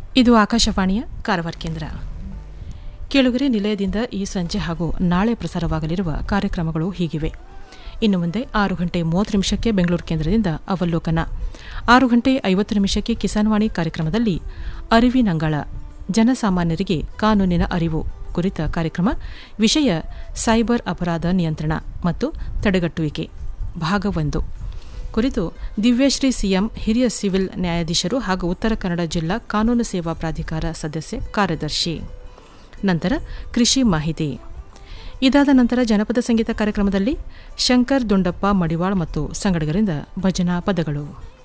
ಇದು ಆಕಾಶವಾಣಿಯ ಕಾರವಾರ ಕೇಂದ್ರ ಕೇಳುಗರೆ ನಿಲಯದಿಂದ ಈ ಸಂಜೆ ಹಾಗೂ ನಾಳೆ ಪ್ರಸಾರವಾಗಲಿರುವ ಕಾರ್ಯಕ್ರಮಗಳು ಹೀಗಿವೆ ಇನ್ನು ಮುಂದೆ ಆರು ಗಂಟೆ ಮೂವತ್ತು ನಿಮಿಷಕ್ಕೆ ಬೆಂಗಳೂರು ಕೇಂದ್ರದಿಂದ ಅವಲೋಕನ ಆರು ಗಂಟೆ ಐವತ್ತು ನಿಮಿಷಕ್ಕೆ ಕಿಸಾನ್ವಾಣಿ ಕಾರ್ಯಕ್ರಮದಲ್ಲಿ ಅರಿವಿನಂಗಳ ಜನಸಾಮಾನ್ಯರಿಗೆ ಕಾನೂನಿನ ಅರಿವು ಕುರಿತ ಕಾರ್ಯಕ್ರಮ ವಿಷಯ ಸೈಬರ್ ಅಪರಾಧ ನಿಯಂತ್ರಣ ಮತ್ತು ತಡೆಗಟ್ಟುವಿಕೆ ಭಾಗ ಒಂದು ಕುರಿತು ದಿವ್ಯಶ್ರೀ ಸಿಎಂ ಹಿರಿಯ ಸಿವಿಲ್ ನ್ಯಾಯಾಧೀಶರು ಹಾಗೂ ಉತ್ತರ ಕನ್ನಡ ಜಿಲ್ಲಾ ಕಾನೂನು ಸೇವಾ ಪ್ರಾಧಿಕಾರ ಸದಸ್ಯ ಕಾರ್ಯದರ್ಶಿ ನಂತರ ಕೃಷಿ ಮಾಹಿತಿ ಇದಾದ ನಂತರ ಜನಪದ ಸಂಗೀತ ಕಾರ್ಯಕ್ರಮದಲ್ಲಿ ಶಂಕರ್ ದುಂಡಪ್ಪ ಮಡಿವಾಳ್ ಮತ್ತು ಸಂಗಡಿಗರಿಂದ ಭಜನಾ ಪದಗಳು